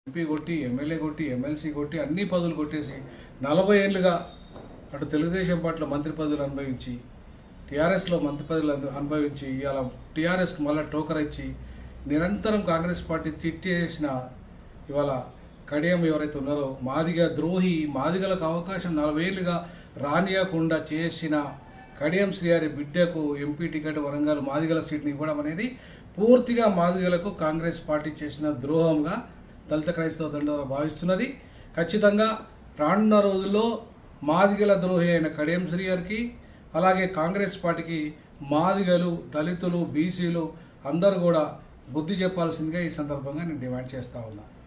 MP కొట్టి MLA కొట్టి MLC కొట్టి అన్ని పదవులు కొట్టేసి నలభై ఏళ్ళుగా అటు తెలుగుదేశం పట్ల మంత్రి పదవులు అనుభవించి టీఆర్ఎస్లో మంత్రి పదవులు అను- అనుభవించి ఇవాళ టీఆర్ఎస్కి మళ్ళీ టోకర్ ఇచ్చి నిరంతరం కాంగ్రెస్ పార్టీ తిట్టేసిన ఇవాళ కడియం ఎవరైతే ఉన్నారో మాదిగ ద్రోహి మాదిగలకు అవకాశం నలభై ఏళ్ళుగా రానియకుండా చేసిన కడియం శ్రీహారి బిడ్డకు ఎంపీ టికెట్ వరంగల్ మాదిగల సీట్ని ఇవ్వడం అనేది పూర్తిగా మాదిగలకు కాంగ్రెస్ పార్టీ చేసిన ద్రోహంగా దళిత క్రైస్తవ దండోర భావిస్తున్నది ఖచ్చితంగా రానున్న రోజుల్లో మాదిగల ద్రోహి అయిన కడియం శ్రీహారికి అలాగే కాంగ్రెస్ పార్టీకి మాదిగలు దళితులు బీసీలు అందరూ కూడా బుద్ధి చెప్పాల్సిందిగా ఈ సందర్భంగా నేను డిమాండ్ చేస్తా ఉన్నా